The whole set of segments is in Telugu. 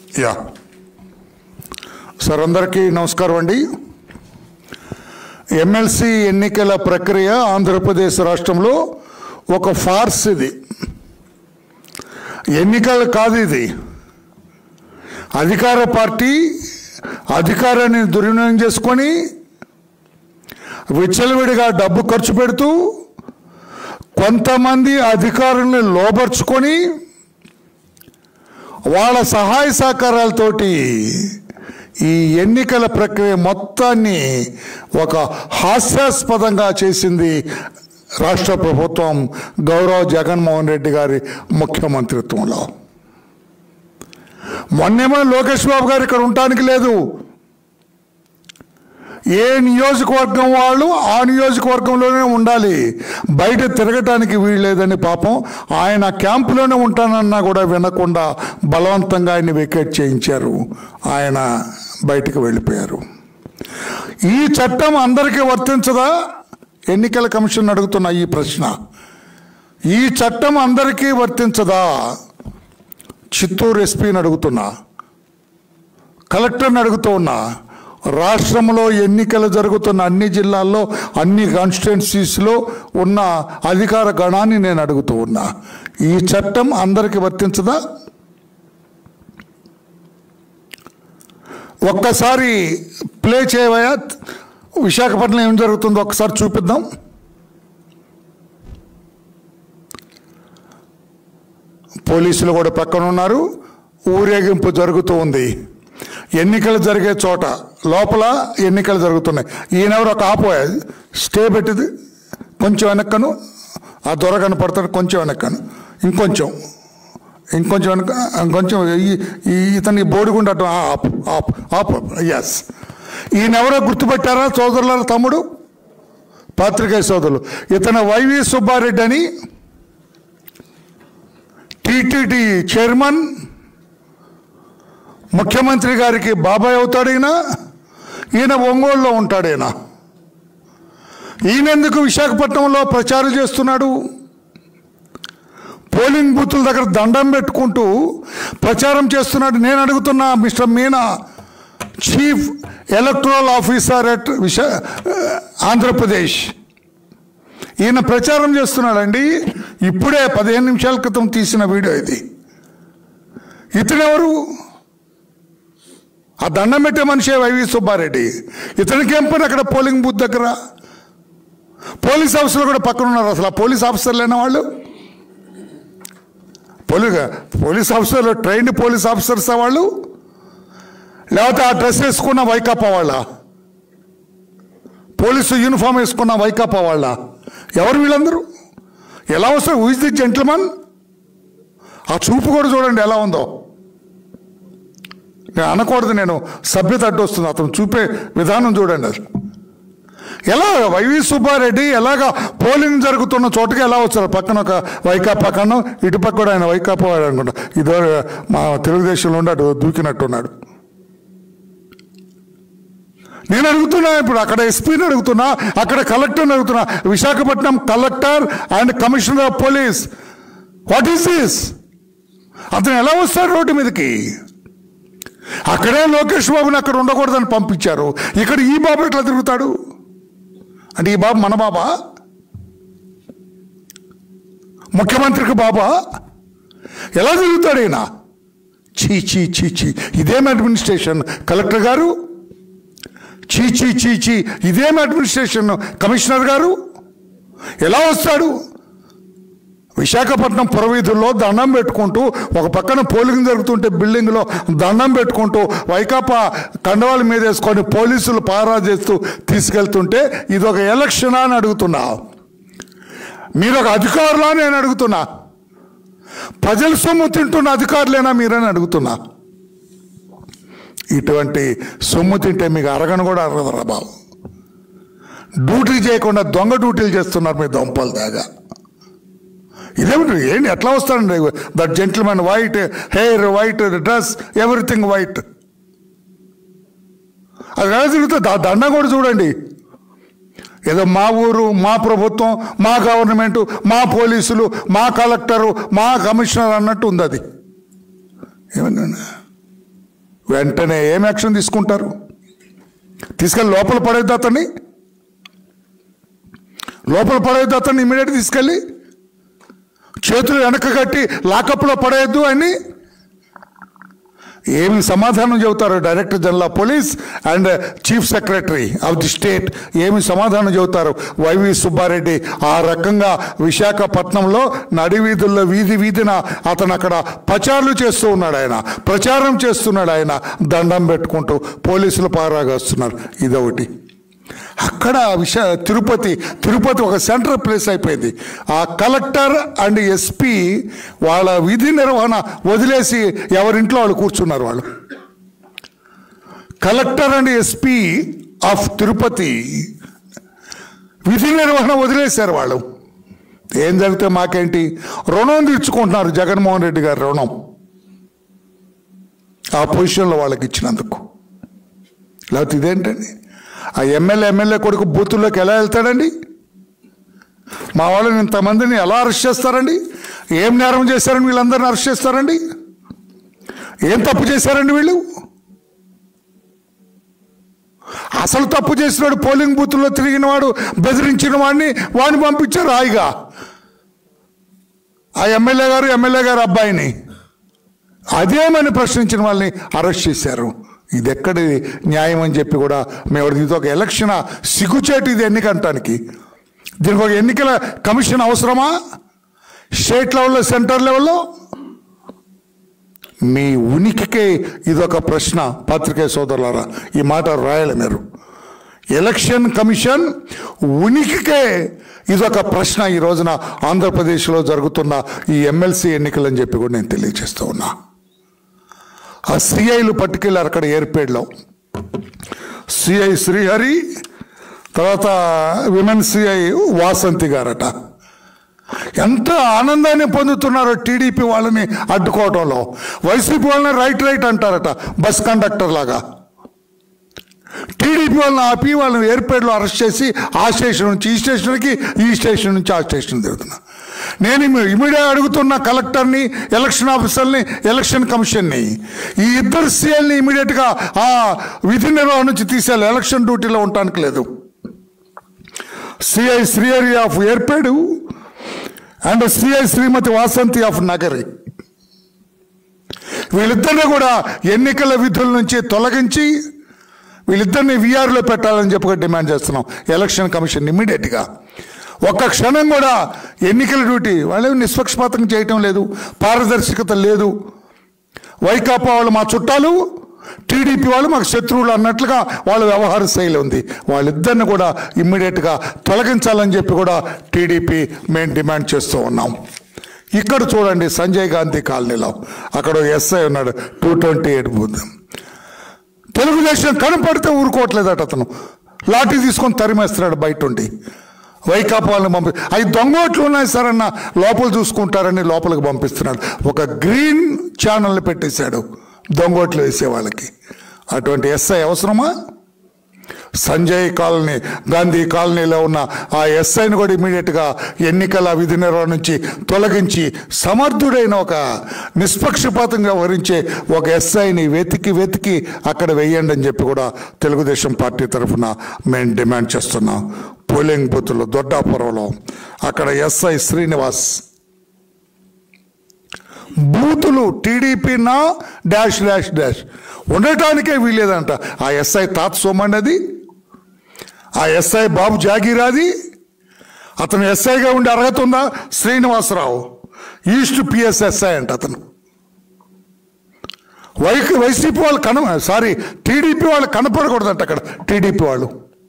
యా సార్ అందరికీ నమస్కారం అండి ఎమ్మెల్సీ ఎన్నికల ప్రక్రియ ఆంధ్రప్రదేశ్ రాష్ట్రంలో ఒక ఫార్స్ ఇది ఎన్నికలు కాదు ఇది అధికార పార్టీ అధికారాన్ని దుర్వినియోగం చేసుకొని విచ్చలవిడిగా డబ్బు ఖర్చు పెడుతూ కొంతమంది అధికారుల్ని లోపరుచుకొని వాళ్ళ సహాయ సహకారాలతోటి ఈ ఎన్నికల ప్రక్రియ మొత్తాన్ని ఒక హాస్యాస్పదంగా చేసింది రాష్ట్ర ప్రభుత్వం గౌరవ్ జగన్మోహన్ రెడ్డి గారి ముఖ్యమంత్రిత్వంలో మొన్నేమో లోకేష్ బాబు గారు ఇక్కడ ఉండటానికి లేదు ఏ నియోజకవర్గం వాళ్ళు ఆ నియోజకవర్గంలోనే ఉండాలి బయట తిరగటానికి వీల్లేదని పాపం ఆయన క్యాంపులోనే ఉంటానన్నా కూడా వినకుండా బలవంతంగా ఆయన్ని వెకేట్ చేయించారు ఆయన బయటకు వెళ్ళిపోయారు ఈ చట్టం అందరికీ వర్తించదా ఎన్నికల కమిషన్ అడుగుతున్న ఈ ప్రశ్న ఈ చట్టం అందరికీ వర్తించదా చిత్తూరు ఎస్పీని అడుగుతున్నా కలెక్టర్ని అడుగుతూ ఉన్నా రాష్ట్రంలో ఎన్నికలు జరుగుతున్న అన్ని జిల్లాల్లో అన్ని కాన్స్టిట్యున్సీస్లో ఉన్న అధికార గణాన్ని నేను అడుగుతూ ఉన్నా ఈ చట్టం అందరికి వర్తించదా ఒక్కసారి ప్లే చేయవయా విశాఖపట్నం ఏం జరుగుతుందో ఒక్కసారి చూపిద్దాం పోలీసులు కూడా పక్కన ఉన్నారు ఊరేగింపు జరుగుతూ ఉంది ఎన్నికలు జరిగే చోట లోపల ఎన్నికలు జరుగుతున్నాయి ఈయనెవరు ఒక ఆపోయా స్టే పెట్టింది కొంచెం వెనక్కను ఆ దొర కనపడతాడు కొంచెం వెనక్కను ఇంకొంచెం ఇంకొంచెం వెనక ఇంకొంచెం ఈ- ఈ ఇతని బోడిగుండ అటు ఆప్ ఆప్ ఆప్ ఎస్ ఈయనెవరో గుర్తుపెట్టారా సోదరుల తమ్ముడు పాత్రికేయ సోదరులు ఇతను వైవి సుబ్బారెడ్డి అని టీటీడీ చైర్మన్ ముఖ్యమంత్రి గారికి బాబాయ్ అవుతాడు ఈయన ఈయన ఒంగోలులో ఉంటాడు ఈయన ఈయనెందుకు విశాఖపట్నంలో ప్రచారం చేస్తున్నాడు పోలింగ్ బూతుల దగ్గర దండం పెట్టుకుంటూ ప్రచారం చేస్తున్నాడు నేను అడుగుతున్నా mister Meena chief electoral officer at విశా ఆంధ్రప్రదేశ్ ఈయన ప్రచారం చేస్తున్నాడండి ఇప్పుడే పదిహేను నిమిషాల క్రితం తీసిన వీడియో ఇది ఇతనెవరు ఆ దండం పెట్టే మనిషే వైవి సుబ్బారెడ్డి ఇతనికి ఏం పని అక్కడ పోలింగ్ బూత్ దగ్గర పోలీస్ ఆఫీసర్లు కూడా పక్కన ఉన్నారు అసలు ఆ పోలీస్ ఆఫీసర్లేనా వాళ్ళు పోలీ పోలీస్ ఆఫీసర్లు ట్రైన్డ్ పోలీస్ ఆఫీసర్స్ వాళ్ళు లేకపోతే ఆ డ్రెస్ వేసుకున్న వైకాపా వాళ్ళ పోలీసు యూనిఫామ్ వేసుకున్న వైకాపా వాళ్ళ ఎవరు వీళ్ళందరూ ఎలా వస్తారు హూఇస్ ది జెంట్లమన్ ఆ చూపు కూడా చూడండి ఎలా ఉందో నేను అనకూడదు నేను సభ్యత అడ్డు వస్తుంది అతను చూపే విధానం చూడండి అది ఎలా వైవి సుబ్బారెడ్డి ఎలాగా పోలింగ్ జరుగుతున్న చోటకి ఎలా వచ్చారు పక్కన ఒక వైకాపా కన్నా ఇటు పక్క కూడా ఆయన వైకాపా వాడు అనుకుంటా ఇదో మా తెలుగుదేశంలో ఉండి అటు దూకినట్టున్నాడు నేను అడుగుతున్నా ఇప్పుడు అక్కడ ఎస్పీని అడుగుతున్నా అక్కడ కలెక్టర్ని అడుగుతున్నా Visakhapatnam collector and commissioner of police what is this అతను ఎలా వస్తాడు రోడ్డు మీదకి అక్కడే లోకేష్ బాబుని అక్కడ ఉండకూడదని పంపించారు ఇక్కడ ఈ బాబు ఎట్లా తిరుగుతాడు అంటే ఈ బాబు మన బాబా ముఖ్యమంత్రికి బాబా ఎలా తిరుగుతాడు ఈయన చీ చీ చీ చీ ఇదేం అడ్మినిస్ట్రేషన్ కలెక్టర్ గారు చీ చీ చీ చీ ఇదేం అడ్మినిస్ట్రేషన్ కమిషనర్ గారు ఎలా వస్తాడు విశాఖపట్నం పురవీధుల్లో దండం పెట్టుకుంటూ ఒక పక్కన పోలింగ్ జరుగుతుంటే బిల్డింగ్లో దండం పెట్టుకుంటూ వైకాపా కండవాల మీద వేసుకొని పోలీసులు పారా చేస్తూ తీసుకెళ్తుంటే ఇది ఒక ఎలక్షనా అని అడుగుతున్నా మీరు ఒక అధికారులా నేను అడుగుతున్నా ప్రజల సొమ్ము తింటున్న అధికారులేనా మీరని అడుగుతున్నా ఇటువంటి సొమ్ము తింటే మీకు అరగను కూడా అరగదురా బాబు డ్యూటీ చేయకుండా దొంగ డ్యూటీలు చేస్తున్నారు మీ దొంపలు దాగా ఇదేమిటి ఏంటి ఎట్లా వస్తాడండి that gentleman white hair white dress everything white అది ఎలా తిరుగుతుంది దా దండం కూడా చూడండి ఏదో మా ఊరు మా ప్రభుత్వం మా గవర్నమెంట్ మా పోలీసులు మా కలెక్టరు మా కమిషనర్ అన్నట్టు ఉంది అది ఏమన్నా వెంటనే ఏం యాక్షన్ తీసుకుంటారు తీసుకెళ్ళి లోపల పడేద్దు అతన్ని లోపల పడేద్దు అతన్ని ఇమీడియట్ తీసుకెళ్ళి చేతులు వెనక కట్టి లాకప్లో పడేయద్దు అని ఏమి సమాధానం చెబుతారు director general of police and chief secretary of the state ఏమి సమాధానం చెబుతారు వైవి సుబ్బారెడ్డి ఆ రకంగా విశాఖపట్నంలో నడివీధుల్లో వీధి వీధిన అతను అక్కడ ప్రచారాలు చేస్తూ ఉన్నాడు ఆయన ప్రచారం చేస్తున్నాడు ఆయన దండం పెట్టుకుంటూ పోలీసులు పారాగాస్తున్నారు ఇదొకటి అక్కడ విష తిరుపతి తిరుపతి ఒక సెంట్రల్ ప్లేస్ అయిపోయింది ఆ కలెక్టర్ అండ్ ఎస్పీ వాళ్ళ విధి నిర్వహణ వదిలేసి ఎవరింట్లో వాళ్ళు కూర్చున్నారు వాళ్ళు collector and SP of Tirupati విధి నిర్వహణ వదిలేశారు వాళ్ళు ఏం జరిగితే మాకేంటి రుణం తీర్చుకుంటున్నారు జగన్మోహన్ రెడ్డి గారి రుణం ఆ పొజిషన్లో వాళ్ళకి ఇచ్చినందుకు లేకపోతే ఇదేంటండి ఆ ఎమ్మెల్యే ఎమ్మెల్యే కొడుకు బూతుల్లోకి ఎలా వెళ్తాడండి మా వాళ్ళని ఇంతమందిని ఎలా అరెస్ట్ చేస్తారండి ఏం నేరం చేశారని వీళ్ళందరిని అరెస్ట్ చేస్తారండి ఏం తప్పు చేశారండి వీళ్ళు అసలు తప్పు చేసినాడు పోలింగ్ బూత్లో తిరిగిన వాడు బెదిరించిన వాడిని వాడిని పంపించారు హాయిగా ఆ ఎమ్మెల్యే గారు ఎమ్మెల్యే గారు అబ్బాయిని అదేమని ప్రశ్నించిన వాళ్ళని అరెస్ట్ చేశారు ఇది ఎక్కడి న్యాయం అని చెప్పి కూడా మేము ఇది ఒక ఎలక్షన్ సిగ్గుచేటు ఇది ఎన్నికంటానికి దీనికి ఒక ఎన్నికల కమిషన్ అవసరమా స్టేట్ లెవెల్లో సెంటర్ లెవెల్లో మీ ఉనికికే ఇదొక ప్రశ్న పాత్రికేయ సోదరులారా ఈ మాట రాయాలి మీరు ఎలక్షన్ కమిషన్ ఉనికికే ఇదొక ప్రశ్న ఈ రోజున ఆంధ్రప్రదేశ్లో జరుగుతున్న ఈ ఎమ్మెల్సీ ఎన్నికలని చెప్పి కూడా నేను తెలియజేస్తూ ఉన్నా ఆ సిఐలు పట్టుకెళ్ళారు అక్కడ ఏర్పేడ్లో సిఐ శ్రీహరి తర్వాత విమెన్ సిఐ వాసంతి గారట ఎంత ఆనందాన్ని పొందుతున్నారో టీడీపీ వాళ్ళని అడ్డుకోవటంలో వైసీపీ వాళ్ళని రైట్ రైట్ అంటారట బస్ కండక్టర్ లాగా టీడీపీ వాళ్ళని ఆపి వాళ్ళని ఏర్పేటలో అరెస్ట్ చేసి ఆ స్టేషన్ నుంచి ఈ స్టేషన్కి ఈ స్టేషన్ నుంచి ఆ స్టేషన్ తిరుగుతున్నా నేను ఇమీడియట్ అడుగుతున్న కలెక్టర్ని ఎలక్షన్ ఆఫీసర్ని ఎలక్షన్ కమిషన్ని ఈ ఇద్దరు సీఎల్ని ఇమీడియట్గా ఆ విధి నిర్వహణ నుంచి తీసేయాలి ఎలక్షన్ డ్యూటీలో ఉండటానికి లేదు CI Srihari of Yerpedu and CI Srimathi Vasanthi of Nagari వీళ్ళిద్దరిని కూడా ఎన్నికల విధుల నుంచి తొలగించి వీళ్ళిద్దరిని వీఆర్లో పెట్టాలని చెప్పి డిమాండ్ చేస్తున్నాం ఎలక్షన్ కమిషన్ ఇమ్మీడియట్గా ఒక్క క్షణం కూడా ఎన్నికల డ్యూటీ వాళ్ళు నిష్పక్షపాతం చేయటం లేదు పారదర్శకత లేదు వైకాపా వాళ్ళు మా చుట్టాలు టీడీపీ వాళ్ళు మాకు శత్రువులు అన్నట్లుగా వాళ్ళ వ్యవహార శైలి ఉంది వాళ్ళిద్దరిని కూడా ఇమ్మీడియట్గా తొలగించాలని చెప్పి కూడా టీడీపీ మేము డిమాండ్ చేస్తూ ఉన్నాం ఇక్కడ చూడండి సంజయ్ గాంధీ కాలనీలో అక్కడ ఎస్ఐ ఉన్నాడు two twenty eight booth Telugu Desam కనపడితే ఊరుకోవట్లేదట అతను లాఠీ తీసుకొని తరిమేస్తున్నాడు బయట ఉండి వైకాపా వాళ్ళని పంపి అవి దొంగోట్లు ఉన్నాయి సార్ అన్న లోపల చూసుకుంటారని లోపలికి పంపిస్తున్నాడు ఒక గ్రీన్ ఛానల్ని పెట్టేశాడు దొంగోట్లు వేసే వాళ్ళకి అటువంటి ఎస్ఐ అవసరమా సంజయ్ కాలనీ గాంధీ కాలనీలో ఉన్న ఆ ఎస్ఐని కూడా ఇమీడియట్గా ఎన్నికల విధి నిర్వహణ నుంచి తొలగించి సమర్థుడైన ఒక నిష్పక్షపాతంగా వరించే ఒక ఎస్ఐని వెతికి వెతికి అక్కడ వెయ్యండి అని చెప్పి కూడా తెలుగుదేశం పార్టీ తరఫున మేము డిమాండ్ చేస్తున్నాం పోలింగ్ బూత్లో దొడ్డాపురంలో అక్కడ ఎస్ఐ శ్రీనివాస్ బూతులు టీడీపీ నా డాష్ డాష్ డాష్ ఉండటానికే వీలేదంట ఆ ఎస్ఐ తాత సోమన్నది ఆ ఎస్ఐ బాబు జాగీరాది అతను ఎస్ఐగా ఉండే అర్హత ఉందా శ్రీనివాసరావు ఈస్ట్ పిఎస్ఎస్ఐ అంట అతను వై వైసీపీ వాళ్ళు కన సారీ టీడీపీ వాళ్ళు కనపడకూడదంట అక్కడ టీడీపీ వాళ్ళు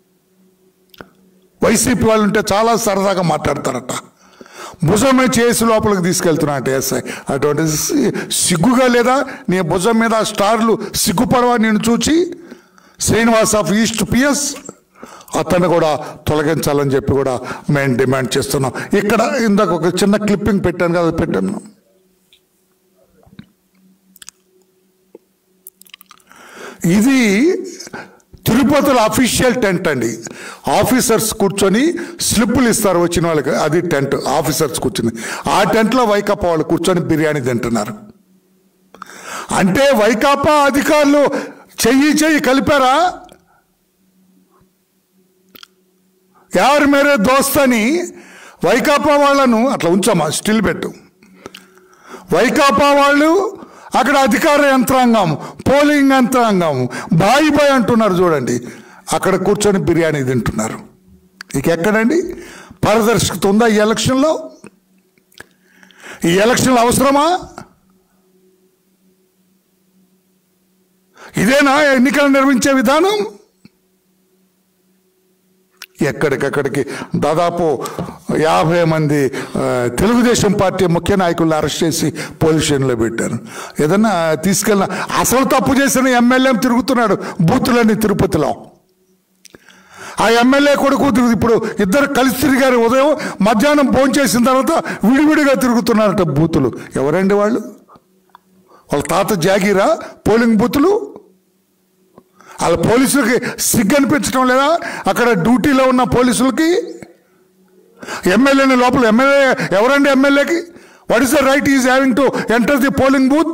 వైసీపీ వాళ్ళు ఉంటే చాలా సరదాగా మాట్లాడతారట భుజం మీద చేసి లోపలికి తీసుకెళ్తున్నా ఎస్ఐ అటువంటి సి- సిగ్గుగా లేదా నీ భుజం మీద ఆ స్టార్లు సిగ్గుపడవా నేను చూచి శ్రీనివాస్ ఆఫ్ ఈస్ట్ పిఎస్ అతన్ని కూడా తొలగించాలని చెప్పి కూడా మేము డిమాండ్ చేస్తున్నాం ఇక్కడ ఇందాక ఒక చిన్న క్లిప్పింగ్ పెట్టాను కదా అది పెట్టాను ఇది తిరుపతిలో అఫీషియల్ టెంట్ అండి ఆఫీసర్స్ కూర్చొని స్లిప్పులు ఇస్తారు వచ్చిన వాళ్ళకి అది టెంట్ ఆఫీసర్స్ కూర్చొని ఆ టెంట్లో వైకప్ప వాళ్ళు కూర్చొని బిర్యానీ తింటున్నారు అంటే వైకాపా అధికారులు చెయ్యి చెయ్యి కలిపారా ఎవరి మేరే దోస్తని వైకాపా వాళ్ళను అట్లా ఉంచమ్మా స్టిల్ పెట్టు వైకాపా వాళ్ళు అక్కడ అధికార యంత్రాంగం పోలింగ్ యంత్రాంగం బాయి బాయ్ అంటున్నారు చూడండి అక్కడ కూర్చొని బిర్యానీ తింటున్నారు ఇక ఎక్కడండి పారదర్శకత ఉందా ఈ ఎలక్షన్లో ఈ ఎలక్షన్లు అవసరమా ఇదేనా ఎన్నికలు నిర్వహించే విధానం ఎక్కడికక్కడికి దాదాపు యాభై మంది ఆ, తెలుగుదేశం పార్టీ ముఖ్య నాయకులను అరెస్ట్ చేసి పోలీస్ స్టేషన్లో పెట్టారు ఏదన్నా తీసుకెళ్ళిన అసలు తప్పు చేసిన ఎమ్మెల్యే తిరుగుతున్నాడు బూతులన్నీ తిరుపతిలో ఆ ఎమ్మెల్యే కొడుకు తిరుగు- ఇప్పుడు ఇద్దరు కలిసి తిరిగారు ఉదయం మధ్యాహ్నం భోజనం చేసిన తర్వాత విడివిడిగా తిరుగుతున్నారట బూతులు ఎవరండి వాళ్ళు వాళ్ళ తాత జాగీరా పోలింగ్ బూతులు వాళ్ళ పోలీసులకి సిగ్గు అనిపించడం లేదా అక్కడ డ్యూటీలో ఉన్న పోలీసులకి ఎమ్మెల్యేని లోపల ఎమ్మెల్యే ఎవరండి ఎమ్మెల్యేకి what is the right is having to enter the polling booth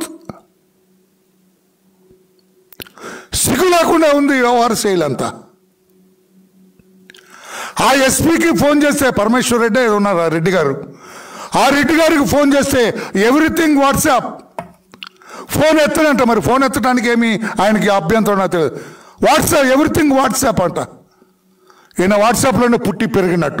సిగ్గు లేకుండా ఉంది వ్యవహార శైలి అంతా ఆ ఎస్పీకి ఫోన్ చేస్తే పరమేశ్వర్ రెడ్డి ఏదో ఉన్నారు ఆ రెడ్డి గారు ఆ రెడ్డి గారికి ఫోన్ చేస్తే ఎవ్రీథింగ్ వాట్సాప్ ఫోన్ ఎత్తడంట మరి ఫోన్ ఎత్తడానికి ఏమి ఆయనకి అభ్యంతరం నాకు తెలియదు వాట్సాప్ ఎవ్రీథింగ్ వాట్సాప్ అంట ఈయన వాట్సాప్లోనే పుట్టి పెరిగినట్టు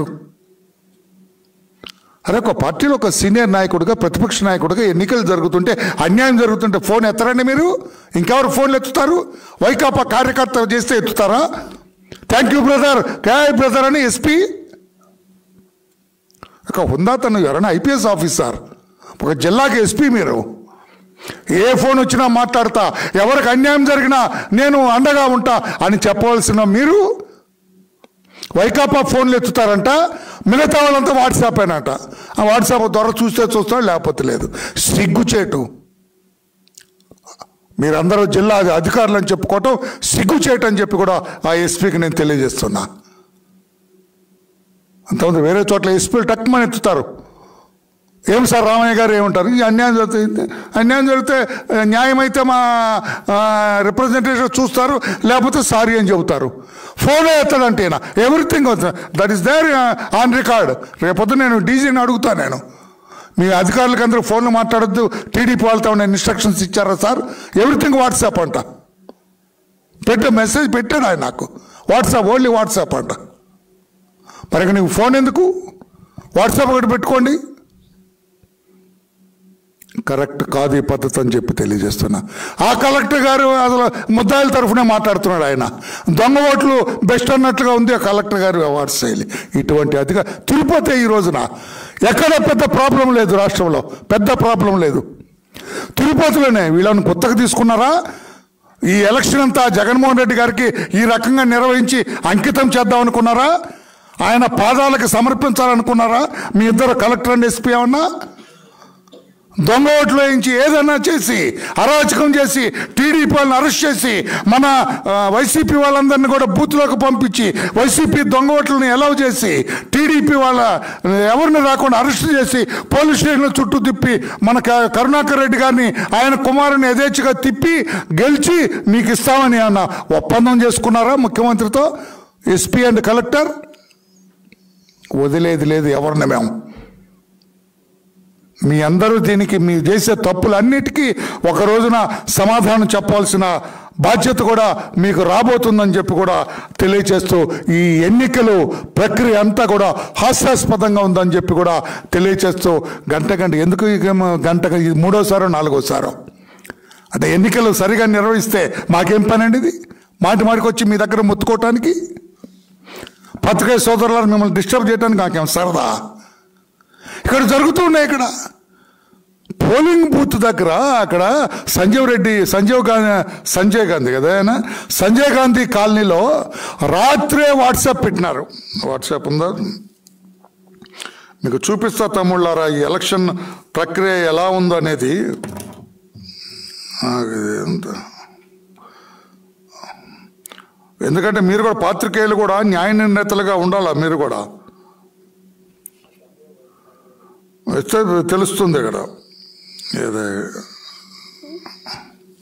అరే ఒక పార్టీలో ఒక సీనియర్ నాయకుడిగా ప్రతిపక్ష నాయకుడిగా ఎన్నికలు జరుగుతుంటే అన్యాయం జరుగుతుంటే ఫోన్ ఎత్తరండి మీరు ఇంకెవరు ఫోన్లు ఎత్తుతారు వైకాపా కార్యకర్త చేస్తే ఎత్తుతారా థ్యాంక్ యూ బ్రదర్ క్యాయ్ బ్రదర్ అని ఎస్పీ ఒక ఉందా తను ఎవరైనా ఐపీఎస్ ఆఫీసర్ ఒక జిల్లాకి ఎస్పీ మీరు ఏ ఫోన్ వచ్చినా మాట్లాడతా ఎవరికి అన్యాయం జరిగినా నేను అండగా ఉంటా అని చెప్పవలసిన మీరు వైకాపా ఫోన్లు ఎత్తుతారంట మిగతా వాళ్ళంతా వాట్సాప్ ఏనంట ఆ వాట్సాప్ ద్వారా చూస్తే చూస్తాడు లేకపోతే లేదు సిగ్గుచేటు మీరందరూ జిల్లా అధికారులు అని చెప్పుకోవటం సిగ్గుచేటు అని చెప్పి కూడా ఆ ఎస్పీకి నేను తెలియజేస్తున్నా అంతమంది వేరే చోట్ల ఎస్పీలు టక్మని ఎత్తుతారు ఏం సార్ రామయ్య గారు ఏమంటారు ఈ అన్యాయం జరుగుతుంది అన్యాయం జరిగితే ఆ, న్యాయమైతే మా రిప్రజెంటేటివ్ చూస్తారు లేకపోతే సారీ అని చెబుతారు ఫోన్ ఎత్తాడంటే everything that is there on record రేపొద్దు నేను డీజీని అడుగుతాను నేను మీ అధికారులకు అందరూ ఫోన్లు మాట్లాడొద్దు టీడీపీ వాళ్ళతో నేను ఇన్స్ట్రక్షన్స్ ఇచ్చారా సార్ ఎవ్రీథింగ్ వాట్సాప్ అంట పెట్టే మెసేజ్ పెట్టాడు ఆయన నాకు వాట్సాప్ ఓన్లీ వాట్సాప్ అంట మరి ఇక నీకు ఫోన్ ఎందుకు వాట్సాప్ ఒకటి పెట్టుకోండి కరెక్ట్ కాదు ఈ పద్ధతి అని చెప్పి తెలియజేస్తున్నా ఆ కలెక్టర్ గారు అసలు ముద్దాయిల తరఫునే మాట్లాడుతున్నాడు ఆయన దొంగ ఓట్లు బెస్ట్ అన్నట్లుగా ఉంది ఆ కలెక్టర్ గారి వ్యవహార శైలి ఇటువంటి అధిక తిరుపతి ఈ రోజున ఎక్కడ పెద్ద ప్రాబ్లం లేదు రాష్ట్రంలో పెద్ద ప్రాబ్లం లేదు తిరుపతిలోనే వీళ్ళని కొత్తగా తీసుకున్నారా ఈ ఎలక్షన్ అంతా జగన్మోహన్ రెడ్డి గారికి ఈ రకంగా నిర్వహించి అంకితం చేద్దాం అనుకున్నారా ఆయన పాదాలకు సమర్పించాలనుకున్నారా మీ ఇద్దరు కలెక్టర్ అండ్ ఎస్పీ ఏమన్నా దొంగ ఓట్లు వేయించి ఏదైనా చేసి అరాచకం చేసి టీడీపీ వాళ్ళని అరెస్ట్ చేసి మన ఆ, వైసీపీ వాళ్ళందరినీ కూడా బూత్లోకి పంపించి వైసీపీ దొంగ ఓట్లను ఎలవ్ చేసి టీడీపీ వాళ్ళ ఎవరిని రాకుండా అరెస్ట్ చేసి పోలీస్ స్టేషన్ల చుట్టూ తిప్పి మన క- కరుణాకర్ రెడ్డి గారిని ఆయన కుమారుని యథేచ్ఛగా తిప్పి గెలిచి మీకు ఇస్తామని అన్న ఒప్పందం చేసుకున్నారా ముఖ్యమంత్రితో ఎస్పీ అండ్ కలెక్టర్ వదిలేది లేదు ఎవరిని మేము మీ అందరూ దీనికి మీ చేసే తప్పులన్నిటికీ ఒక రోజున సమాధానం చెప్పాల్సిన బాధ్యత కూడా మీకు రాబోతుందని చెప్పి కూడా తెలియచేస్తూ ఈ ఎన్నికలు ప్రక్రియ అంతా కూడా హాస్యాస్పదంగా ఉందని చెప్పి కూడా తెలియచేస్తూ గంట గంట ఎందుకు ఇక మ- గంట ఇది మూడోసారో నాలుగోసారో అంటే ఎన్నికలు సరిగా నిర్వహిస్తే మాకేం పని అండి ఇది మాటి మాటికి వచ్చి మీ దగ్గర ముత్తుకోవటానికి పత్రికా సోదరులను మిమ్మల్ని డిస్టర్బ్ చేయడానికి నాకేం సరదా ఇక్కడ జరుగుతున్నాయి ఇక్కడ పోలింగ్ బూత్ దగ్గర అక్కడ సంజీవ్ రెడ్డి సంజీవ్ గాంధీ సంజయ్ గాంధీ కదా ఆయన సంజయ్ గాంధీ కాలనీలో రాత్రే వాట్సాప్ పెట్టినారు వాట్సాప్ ఉందా మీకు చూపిస్తా తమ్ముళ్ళారా ఈ ఎలక్షన్ ప్రక్రియ ఎలా ఉందో అనేది ఆ, ఇది ఎంత? ఎందుకంటే మీరు కూడా పాత్రికేయులు కూడా న్యాయ నిర్ణేతలుగా ఉండాలా మీరు కూడా వస్తే తెలుస్తుంది ఇక్కడ ఏదో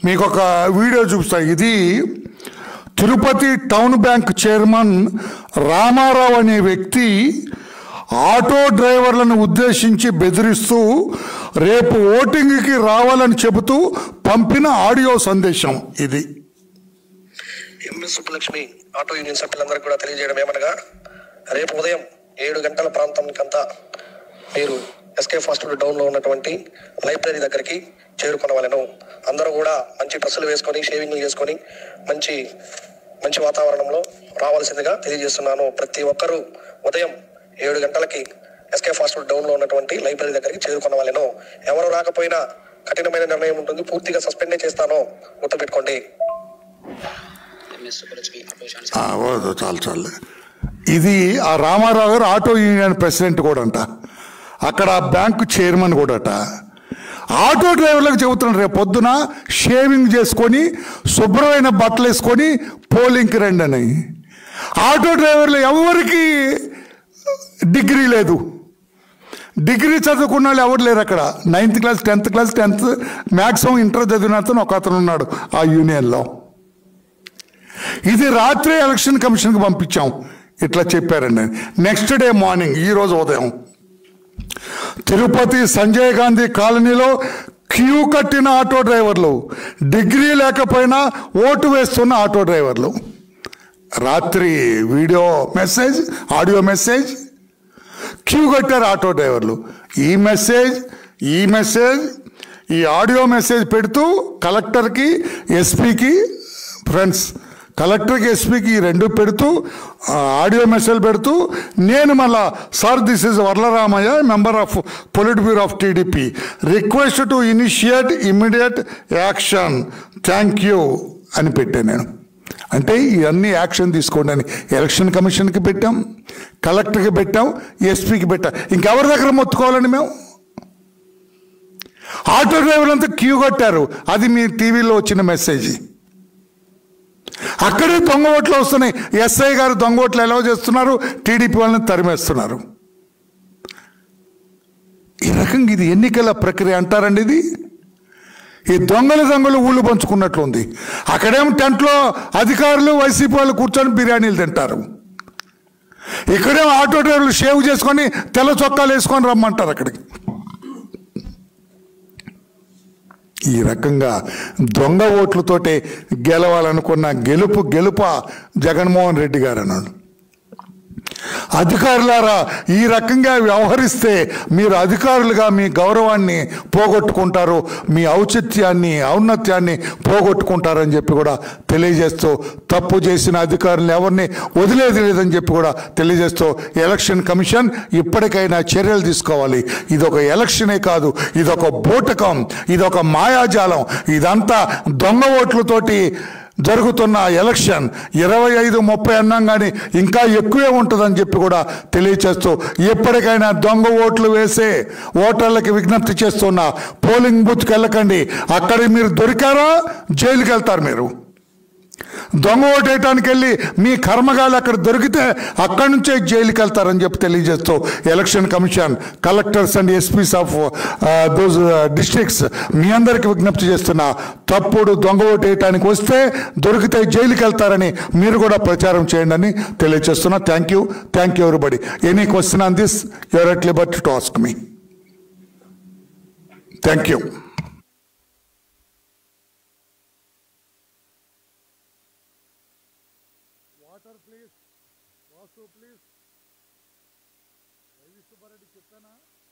మీకు ఒక వీడియో చూపిస్తా ఇది Tirupati town bank chairman Ramarao అనే వ్యక్తి ఆటో డ్రైవర్లను ఉద్దేశించి బెదిరిస్తూ రేపు ఓటింగ్కి రావాలని చెబుతూ పంపిన ఆడియో సందేశం ఇది ఎంఎస్ సుబ్బలక్ష్మి ఆటో యూనియన్ సభ్యులందరికీ కూడా తెలియజేయడం ఏమనగా రేపు ఉదయం ఏడు గంటల ప్రాంతంకంతా మీరు ఎస్కే ఫాస్ట్ ఫుడ్ డౌన్ లో ఉన్నటువంటి లైబ్రరీ దగ్గరికి చేరుకొనవలను అందరూ కూడా మంచి డ్రెస్సులు వేసుకొని షేవింగ్లు చేసుకొని మంచి మంచి వాతావరణంలో రావాల్సిందిగా తెలియజేస్తున్నాను ప్రతి ఒక్కరూ ఉదయం ఏడు గంటలకి ఎస్కే ఫాస్ట్ ఫుడ్ డౌన్ లో ఉన్నటువంటి లైబ్రరీ దగ్గరికి చేరుకొనవలను ఎవరు రాకపోయినా కఠినమైన నిర్ణయం ఉంటుంది పూర్తిగా సస్పెండే చేస్తాను గుర్తుపెట్టుకోండి ఎంఎస్ సుబ్బలక్ష్మి ఆటో యూనియన్ ఆ, ఓ, చాలు చాలు ఇది ఆ రామారావు గారు ఆటో యూనియన్ ప్రెసిడెంట్ కూడా అంట అక్కడ ఆ బ్యాంకు చైర్మన్ కూడా అట ఆటో డ్రైవర్లకు చెబుతున్నాడు రేపు పొద్దున షేవింగ్ చేసుకొని శుభ్రమైన బట్టలు వేసుకొని పోలింగ్కి రండి అని ఆటో డ్రైవర్లు ఎవరికి డిగ్రీ లేదు డిగ్రీ చదువుకున్న వాళ్ళు ఎవరు లేరు అక్కడ ninth class tenth class tenth maximum inter చదివిన అతను ఒక అతను ఉన్నాడు ఆ యూనియన్లో ఇది రాత్రి ఎలక్షన్ కమిషన్కి పంపించాం ఇట్లా చెప్పారండి నెక్స్ట్ డే మార్నింగ్ ఈ రోజు ఉదయం తిరుపతి సంజయ్ గాంధీ కాలనీలో క్యూ కట్టిన ఆటో డ్రైవర్లు డిగ్రీ లేకపోయినా ఓటు వేస్తున్న ఆటో డ్రైవర్లు రాత్రి video message audio message queue కట్టారు ఆటో డ్రైవర్లు ఈ మెసేజ్ ఈ మెసేజ్ ఈ ఆడియో మెసేజ్ పెడుతూ కలెక్టర్కి ఎస్పీకి ఫ్రెండ్స్ కలెక్టర్కి ఎస్పీకి ఈ రెండు పెడుతూ ఆ, ఆడియో మెసేజ్ పెడుతూ నేను మళ్ళా sir this is Varla Ramaiah member of politburo of TDP request to initiate immediate action thank you అని పెట్టాను నేను అంటే ఇవన్నీ యాక్షన్ తీసుకోండి అని ఎలక్షన్ కమిషన్కి పెట్టాం కలెక్టర్కి పెట్టాం ఎస్పీకి పెట్టాం ఇంకెవరి దగ్గర మొత్తుకోవాలండి మేము ఆటో డ్రైవర్లంతా క్యూ కట్టారు అది మీ టీవీలో వచ్చిన మెసేజ్ అక్కడే దొంగ ఓట్లు వస్తున్నాయి ఎస్ఐ గారు దొంగ ఓట్లు ఎలా చేస్తున్నారు టీడీపీ వాళ్ళని తరిమేస్తున్నారు ఈ రకంగా ఇది ఎన్నికల ప్రక్రియ అంటారండి ఇది ఈ దొంగలు దొంగలు ఊళ్ళు పంచుకున్నట్లుంది అక్కడేమో టెంట్లో అధికారులు వైసీపీ వాళ్ళు కూర్చొని బిర్యానీలు తింటారు ఇక్కడేమో ఆటో డ్రైవర్లు షేవ్ చేసుకొని తెల్ల చొక్కాలు వేసుకొని రమ్మంటారు అక్కడికి ఈ రకంగా దొంగ ఓట్లతోటే గెలవాలనుకున్న గెలుపు గెలుప జగన్మోహన్ రెడ్డి గారు అన్నాడు అధికారులారా ఈ రకంగా వ్యవహరిస్తే మీరు అధికారులుగా మీ గౌరవాన్ని పోగొట్టుకుంటారు మీ ఔచిత్యాన్ని ఔన్నత్యాన్ని పోగొట్టుకుంటారని చెప్పి కూడా తెలియజేస్తూ తప్పు చేసిన అధికారులను ఎవరిని వదిలేది లేదని చెప్పి కూడా తెలియజేస్తూ ఎలక్షన్ కమిషన్ ఇప్పటికైనా చర్యలు తీసుకోవాలి ఇది ఒక ఎలక్షనే కాదు ఇది ఒక బూటకం ఇది ఒక మాయాజాలం ఇదంతా దొంగ ఓట్లతోటి జరుగుతున్న ఎలక్షన్ ఇరవై ఐదు ముప్పై అన్నాం కానీ ఇంకా ఎక్కువే ఉంటుందని చెప్పి కూడా తెలియచేస్తూ ఎప్పటికైనా దొంగ ఓట్లు వేసే ఓటర్లకి విజ్ఞప్తి చేస్తున్నా పోలింగ్ బూత్కి వెళ్ళకండి అక్కడ మీరు దొరికారా జైలుకి వెళ్తారు మీరు దొంగ ఓటేయటానికి వెళ్ళి మీ కర్మగాలు అక్కడ దొరికితే అక్కడి నుంచే జైలుకి వెళ్తారని చెప్పి తెలియజేస్తూ election commission collectors and SPs of those districts మీ అందరికి విజ్ఞప్తి చేస్తున్నా తప్పుడు దొంగ ఓటేయటానికి వస్తే దొరికితే జైలుకి వెళ్తారని మీరు కూడా ప్రచారం చేయండి అని తెలియజేస్తున్నా thank you thank you everybody any question on this your at liberty to ask me thank you water please Vasu please Ravi Subba Reddy చెప్పానా